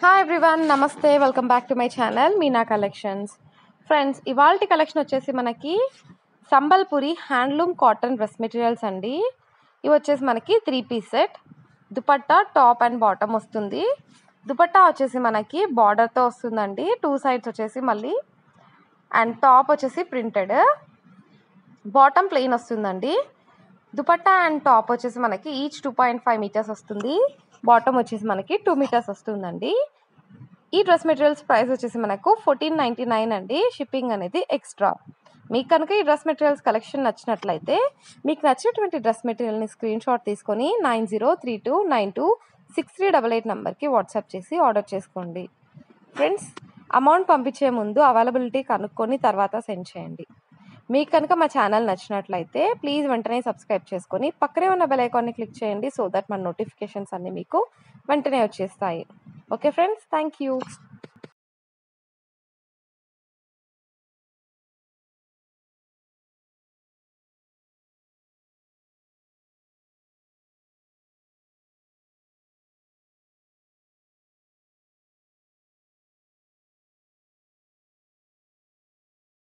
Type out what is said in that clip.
hi everyone నమస్తే welcome back to my channel Meena collections friends ఇవాల్టి collection వచ్చేసి మనకి Sambalpuri handloom cotton dress materials అండి ఇవి వచ్చేసి మనకి three piece set dupatta top and bottom వస్తుంది దుపట్టా వచ్చేసి మనకి బార్డర్తో వస్తుందండి టూ సైడ్స్ వచ్చేసి మళ్ళీ అండ్ టాప్ వచ్చేసి ప్రింటెడ్ బాటమ్ ప్లెయిన్ వస్తుందండి దుపట్టా అండ్ టాప్ వచ్చేసి మనకి each two point five metres వస్తుంది బాటమ్ వచ్చేసి మనకి టూ మీటర్స్ వస్తుందండి ఈ డ్రెస్ మెటీరియల్స్ ప్రైస్ వచ్చేసి మనకు ఫోర్టీన్ నైంటీ నైన్ అండి షిప్పింగ్ అనేది ఎక్స్ట్రా మీకు కనుక ఈ డ్రెస్ మెటీరియల్స్ కలెక్షన్ నచ్చినట్లయితే మీకు నచ్చినటువంటి డ్రెస్ మెటీరియల్ని స్క్రీన్ షాట్ తీసుకొని nine zero three two nine two six three double eight నెంబర్కి వాట్సాప్ చేసి ఆర్డర్ చేసుకోండి ఫ్రెండ్స్ అమౌంట్ పంపించే ముందు అవైలబిలిటీ కనుక్కొని తర్వాత సెండ్ చేయండి మీకు కనుక మా ఛానల్ నచ్చినట్లయితే ప్లీజ్ వెంటనే సబ్స్క్రైబ్ చేసుకొని పక్కనే ఉన్న బెల్ ఐకాన్ని క్లిక్ చేయండి సో దట్ మన నోటిఫికేషన్స్ అన్నీ మీకు వెంటనే వచ్చేస్తాయి ఓకే ఫ్రెండ్స్ థ్యాంక్ యూ